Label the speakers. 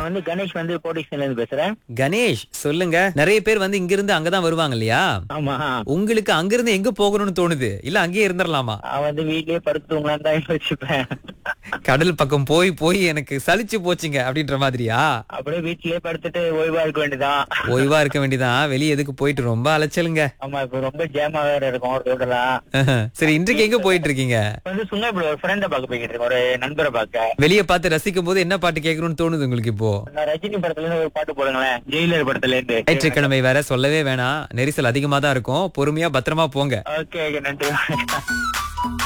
Speaker 1: வந்து கணேஷ் வந்து கோடிஸ்ல இருந்து பேசுறேன்
Speaker 2: கணேஷ் சொல்லுங்க நிறைய பேர் வந்து இங்க இருந்து அங்கதான் வருவாங்க இல்லையா
Speaker 1: ஆமா
Speaker 2: உங்களுக்கு அங்கிருந்து எங்க போகணும்னு தோணுது இல்ல அங்கேயே இருந்துடலாமா
Speaker 1: நான் வந்து வீட்லயே படுத்துவங்களான்னு தான் யோசிப்பேன்
Speaker 2: கடல் பக்கம் போய் போய் எனக்கு சலிச்சு போச்சுங்க அப்படின்ற மாதிரியா
Speaker 1: அப்படியே வீட்லயே படுத்துட்டு ஓய்வா இருக்க வேண்டியதான்
Speaker 2: ஓய்வா இருக்க வேண்டியதான் வெளியே எதுக்கு போயிட்டு ரொம்ப அலைச்சலுங்க
Speaker 1: ஆமா இப்ப ரொம்ப ஜேமா வேற இருக்கும் ஒரு ரோடெல்லாம்
Speaker 2: சரி இன்றைக்கு எங்க போயிட்டு இருக்கீங்க
Speaker 1: இப்ப வந்து சுங்கப்படி ஒரு ஃப்ரெண்ட பாக்க போய்கிட்டு இருக்கேன் ஒரு நண்பரை பாக்க
Speaker 2: வெளிய பார்த்து ரசிக்கும் போது என்ன பாட்டு கேட்கணும்னு தோணுது உங்களுக்கு இப்போ
Speaker 1: நான் ரஜினி படத்துல இருந்து ஒரு பாட்டு போடுங்களேன் ஜெயிலர் படத்துல இருந்து
Speaker 2: ஞாயிற்றுக்கிழமை வேற சொல்லவே வேணாம் நெரிசல் அதிகமா தான் இருக்கும் பொறுமையா பத்திரமா போங்க
Speaker 1: ஓகே ஓகே நன்றி